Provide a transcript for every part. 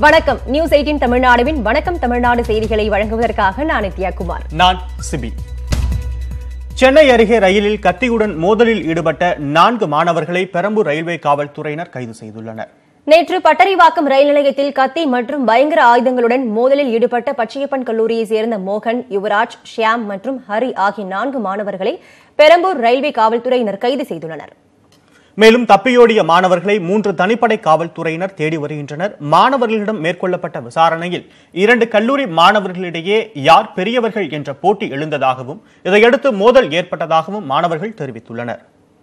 வணக்கம் news eighteen தமிழ்நாடுவின் வணக்கம் தமிழ்நாடு செய்திகளை வழங்குவதற்காக நான் நித்யா குமார் நான் சிபி சென்னை அருகே ரயிலில் கத்தியுடன் மோதலில் ஈடுபட்ட நான்கு மாணவர்களை பெரம்பூர் ரயில்வே காவல்துறையினர் கைது செய்துள்ளனர் நேற்று பட்டறிவாக்கம் ரயில் நிலையத்தில் கத்தி மற்றும் பயங்கர ஆயுதங்களுடன் மோதலில் ஈடுபட்ட பச்சையப்பன் கல்லூரியைச் சேர்ந்த மோகன் யுவராஜ் ஷியாம் மற்றும் ஹரி ஆகிய நான்கு மாணவர்களை பெரம்பூர் ரயில்வே காவல்துறையினர் கைது செய்துள்ளனர் மேலும் தப்பியோடிய மாணவர்களை மூன்று தனிப்படை காவல்துறையினர் தேடி வருகின்றனர் மாணவர்களிடம் மேற்கொள்ளப்பட்ட விசாரணையில் இரண்டு கல்லூரி மாணவர்களிடையே யார் பெரியவர்கள் என்ற போட்டி எழுந்ததாகவும் இதையடுத்து மோதல் ஏற்பட்டதாகவும் மாணவர்கள் தெரிவித்துள்ளனர்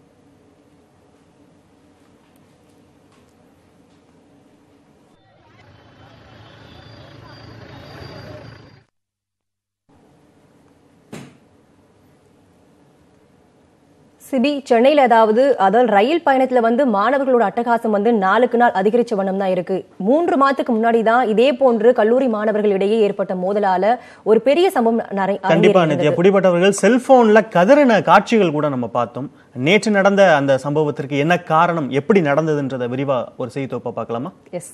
சிபி சென்னையில் அதாவது அதாவது ரயில் பயணத்துல வந்து மாணவர்களோட அட்டகாசம் வந்து நாளுக்கு நாள் அதிகரிச்ச வண்ணம் தான் இருக்கு மூன்று மாதத்துக்கு முன்னாடி தான் இதே போன்று கல்லூரி மாணவர்களிடையே ஏற்பட்ட மோதலால ஒரு பெரிய சம்பவம் நிறை- கண்டிப்பா அரங்கேறியிருந்தது. நித்யா பிடிபட்டவர்கள் செல்போன்ல கதறின காட்சிகள் கூட நம்ம பார்த்தோம் நேற்று நடந்த அந்த சம்பவத்திற்கு என்ன காரணம் எப்படி நடந்ததுன்றதை விரிவா ஒரு செய்தி தொகுப்பை பார்க்கலாமா எஸ்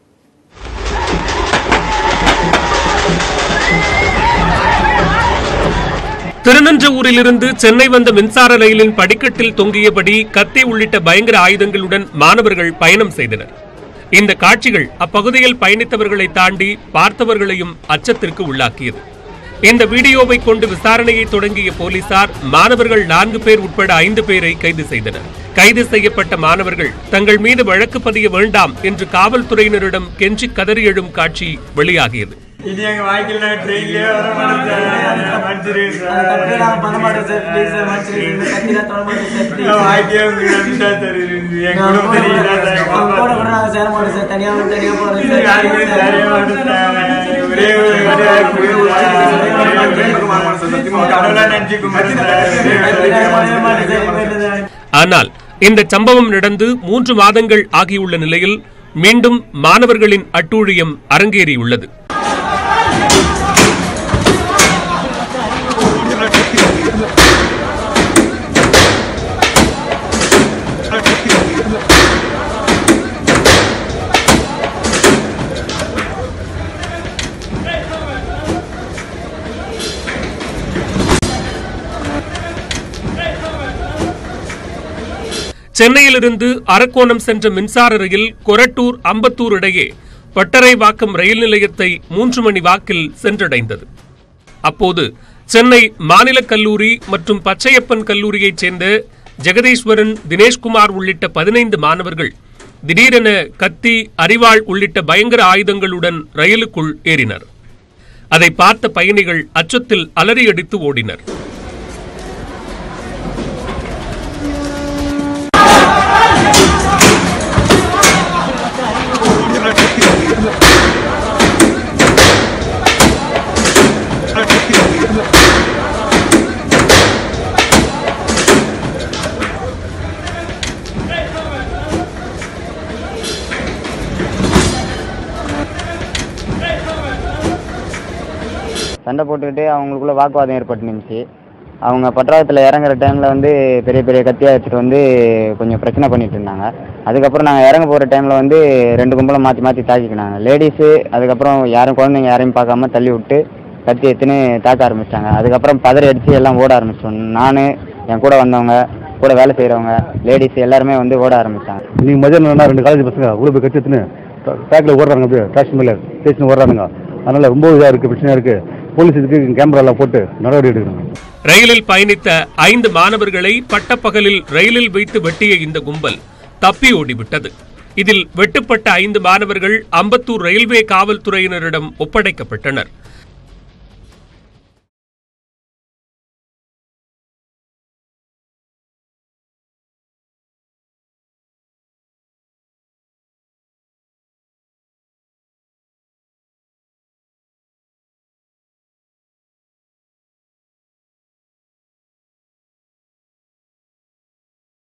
திருநன்றவூரிலிருந்து சென்னை வந்த மின்சார ரயிலின் படிக்கட்டில் தொங்கியபடி கத்தி உள்ளிட்ட பயங்கர ஆயுதங்களுடன் மாணவர்கள் பயணம் செய்தனர் இந்த காட்சிகள் அப்பகுதியில் பயணித்தவர்களை தாண்டி பார்த்தவர்களையும் அச்சத்திற்கு உள்ளாக்கியது இந்த வீடியோவை கொண்டு விசாரணையை தொடங்கிய போலீசார் மாணவர்கள் நான்கு பேர் உட்பட ஐந்து பேரை கைது செய்தனர் கைது செய்யப்பட்ட மாணவர்கள் தங்கள் மீது வழக்கு பதிய வேண்டாம் என்று காவல்துறையினரிடம் கெஞ்சி கதறி எழும் காட்சி வெளியாகியது இனி எங்க வாழ்க்கையில நான் ட்ரெயின்லயே வர மாட்டேன் சார் மன்னிச்சிருங்க சார் தப்பெல்லாம் பண்ண மாட்டேன் சார் ப்ளீஸ் சார் மன்னிச்சிருங்க கத்திலாம் தொட மாட்டேன் சார் ப்ளீஸ் என் வாழ்க்கையே உங்களுக்கு நம்பிதான் சார் இருக்கு என் நான் குடும்பம் தெரியுதா சார் அவங்க கூட கூட நான் சேர மாட்டேன் சார் தனியா வந்து தனியா போறேன் சார் யாருக்குமே தெரிய மாட்டேன் சார் ஒரே ஒரு கடவுளா நன்றி கும்பிடுறேன் சார் ஆனால் இந்த சம்பவம் நடந்து மூன்று மாதங்கள் ஆகியுள்ள நிலையில் மீண்டும் மாணவர்களின் அட்டூழியம் அரங்கேறியுள்ளது சென்னையிலிருந்து அரக்கோணம் சென்ற மின்சார ரயில் கொரட்டூர் அம்பத்தூர் இடையே பட்டறைவாக்கம் ரயில் நிலையத்தை மூன்று மணி வாக்கில் சென்றடைந்தது அப்போது சென்னை மாநில கல்லூரி மற்றும் பச்சையப்பன் கல்லூரியைச் சேர்ந்த ஜெகதீஸ்வரன் தினேஷ்குமார் உள்ளிட்ட பதினைந்து மாணவர்கள் திடீரென கத்தி அரிவாள் உள்ளிட்ட பயங்கர ஆயுதங்களுடன் ரயிலுக்குள் ஏறினர் அதை பார்த்த பயணிகள் அச்சத்தில் அலறியடித்து ஓடினர் சண்டை போட்டுக்கிட்டு அவங்களுக்குள்ள வாக்குவாதம் ஏற்பட்டு நின்றுச்சு அவங்க பட்டணத்தில் இறங்குற டைமில் வந்து பெரிய பெரிய கத்தியாக வச்சுட்டு வந்து கொஞ்சம் பிரச்சனை பண்ணிட்டு இருந்தாங்க அதுக்கப்புறம் நாங்கள் இறங்க போகிற டைமில் வந்து ரெண்டு கும்பலம் மாற்றி மாற்றி தாக்கிக்கினாங்க லேடிஸு அதுக்கப்புறம் யாரும் குழந்தைங்க யாரையும் பார்க்காம தள்ளி விட்டு கத்தி எடுத்துன்னு தாக்க ஆரம்பிச்சிட்டாங்க அதுக்கப்புறம் பதறி அடித்து எல்லாம் ஓட ஆரம்பிச்சிட்டோம் நான் என் கூட வந்தவங்க கூட வேலை செய்கிறவங்க லேடிஸ் எல்லாருமே வந்து ஓட ஆரம்பிச்சிட்டாங்க இன்னைக்கு மதியானம் ரெண்டு காலேஜ் பசங்க உள்ள போய் கட்டி எடுத்துன்னு பேக்கில் ஓடுறாங்க அப்படியே டாக்ஸி மேலே ஸ்டேஷன் ஓடுறானுங்க அதனால ரொம்ப இதாக இருக்குது பிரச்சனையாக இருக்குது போலீஸ் இதுக்கு கேமராலாம் போட்டு நடவடிக்கை எடுக்கணும் ரயிலில் பயணித்த ஐந்து மாணவர்களை பட்டப்பகலில் ரயிலில் வைத்து வெட்டிய இந்த கும்பல் தப்பி ஓடிவிட்டது இதில் வெட்டுப்பட்ட ஐந்து மாணவர்கள் அம்பத்தூர் ரயில்வே காவல்துறையினரிடம் ஒப்படைக்கப்பட்டனர்